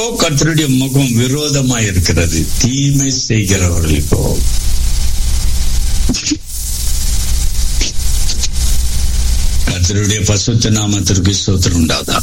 கர்த்தருடைய முகம் விரோதமாய் இருக்கிறது தீமை செய்கிறவர்களுக்கோ கர்த்தருடைய பசுத்த நாமத்திற்கு சோத்திரம் உண்டாதா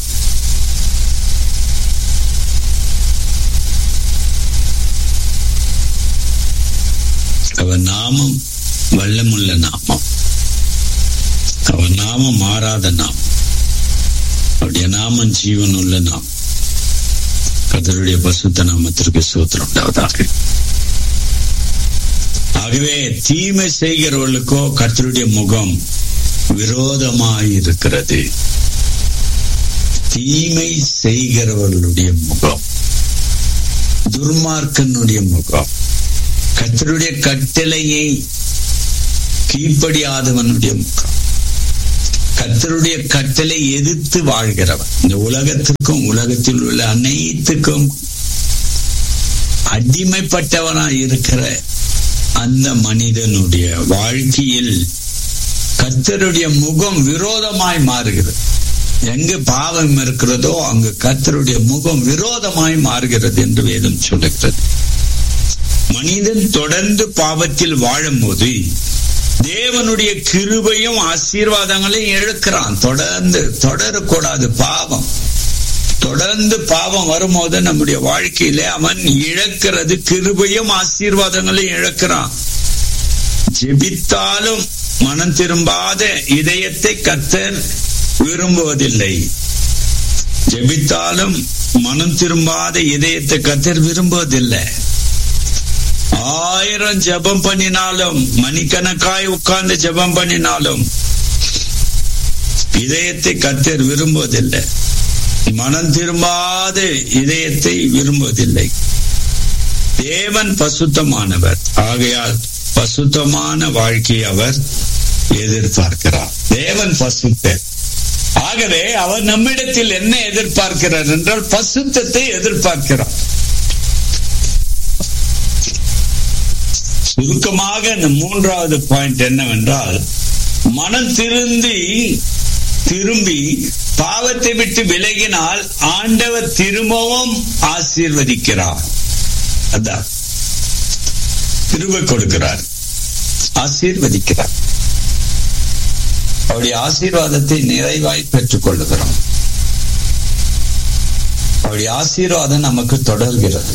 அவர் நாமம் வல்லமுள்ள நாமம் அவர் நாமம் மாறாத நாமம் அவருடைய நாமம் ஜீவன் உள்ள நாமம் கர்த்தருடைய பசுத்த நாமத்திற்கு சோத்திரம் உண்டாவதாக ஆகவே தீமை செய்கிறவர்களுக்கோ கர்த்தருடைய முகம் விரோதமாய் இருக்கிறது தீமை செய்கிறவர்களுடைய முகம் துர்மார்க்கனுடைய முகம் கர்த்தருடைய கட்டளையை கீழ்ப்படியாதவனுடைய முகம் கர்த்தருடைய கட்டளை எதிர்த்து வாழ்கிறவன் இந்த உலகத்திற்கும் உலகத்தில் உள்ள அனைத்துக்கும் அடிமைப்பட்டவனாய் இருக்கிற அந்த மனிதனுடைய வாழ்க்கையில் கர்த்தருடைய முகம் விரோதமாய் மாறுகிறது எங்கு பாவம் இருக்கிறதோ அங்கு கர்த்தருடைய முகம் விரோதமாய் மாறுகிறது என்று வேதம் சொல்லுகிறது மனிதன் தொடர்ந்து பாவத்தில் வாழும் போது தேவனுடைய கிருபையும் ஆசீர்வாதங்களையும் இழக்கிறான் தொடர்ந்து தொடரக்கூடாது பாவம் தொடர்ந்து பாவம் வரும்போது நம்முடைய வாழ்க்கையில அவன் இழக்கிறது கிருபையும் ஆசீர்வாதங்களையும் இழக்கிறான் ஜெபித்தாலும் மனம் திரும்பாத இதயத்தை கத்தர் விரும்புவதில்லை ஜெபித்தாலும் மனம் திரும்பாத இதயத்தை கத்தர் விரும்புவதில்லை ஆயிரம் ஜபம் பண்ணினாலும் மணிக்கணக்காய் உட்கார்ந்து ஜபம் பண்ணினாலும் இதயத்தை கத்தர் விரும்புவதில்லை மனம் திரும்பாத இதயத்தை விரும்புவதில்லை தேவன் பசுத்தமானவர் ஆகையால் பசுத்தமான வாழ்க்கையை அவர் எதிர்பார்க்கிறார் தேவன் பசுத்தர் ஆகவே அவர் நம்மிடத்தில் என்ன எதிர்பார்க்கிறார் என்றால் பசுத்தத்தை எதிர்பார்க்கிறார் சுருக்கமாக இந்த மூன்றாவது பாயிண்ட் என்னவென்றால் மனம் திருந்தி திரும்பி பாவத்தை விட்டு விலகினால் ஆண்டவர் திரும்பவும் ஆசீர்வதிக்கிறார் அதான் திரும்ப கொடுக்கிறார் ஆசீர்வதிக்கிறார் அவருடைய ஆசீர்வாதத்தை நிறைவாய் பெற்றுக் கொள்ளுகிறோம் அவருடைய ஆசீர்வாதம் நமக்கு தொடர்கிறது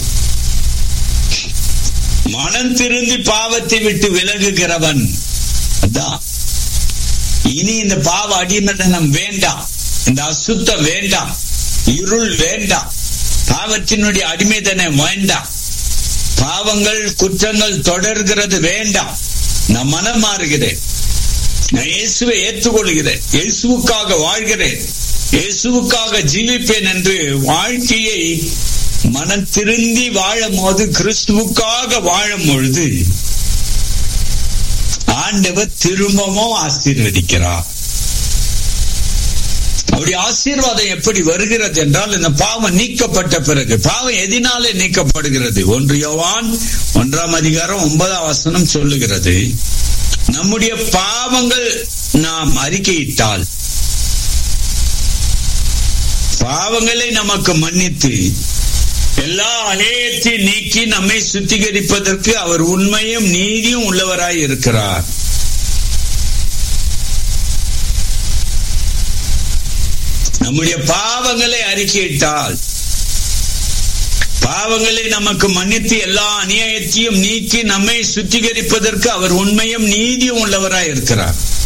மனம் திருந்தி பாவத்தை விட்டு விலகுகிறவன் அதான் இனி இந்த பாவ அடிமதனம் வேண்டாம் இந்த அசுத்தம் வேண்டாம் இருள் வேண்டாம் பாவத்தினுடைய அடிமைதனம் வேண்டாம் பாவங்கள் குற்றங்கள் தொடர்கிறது வேண்டாம் நான் மனம் மாறுகிறேன் நான் இயேசுவை ஏற்றுக்கொள்கிறேன் இயேசுவுக்காக வாழ்கிறேன் இயேசுவுக்காக ஜீவிப்பேன் என்று வாழ்க்கையை மனம் திருந்தி வாழும் போது கிறிஸ்துவுக்காக வாழும் பொழுது ஆண்டவர் திரும்பவும் ஆசீர்வதிக்கிறார் அவருடைய ஆசீர்வாதம் எப்படி வருகிறது என்றால் இந்த பாவம் நீக்கப்பட்ட பிறகு பாவம் எதினாலே நீக்கப்படுகிறது ஒன்று யோவான் ஒன்றாம் அதிகாரம் ஒன்பதாம் வசனம் சொல்லுகிறது நம்முடைய பாவங்கள் நாம் அறிக்கையிட்டால் பாவங்களை நமக்கு மன்னித்து எல்லா அநேகத்தையும் நீக்கி நம்மை சுத்திகரிப்பதற்கு அவர் உண்மையும் நீதியும் உள்ளவராய் இருக்கிறார் நம்முடைய பாவங்களை அறிக்கையிட்டால் பாவங்களை நமக்கு மன்னித்து எல்லா அநியாயத்தையும் நீக்கி நம்மை சுத்திகரிப்பதற்கு அவர் உண்மையும் நீதியும் உள்ளவராய் இருக்கிறார்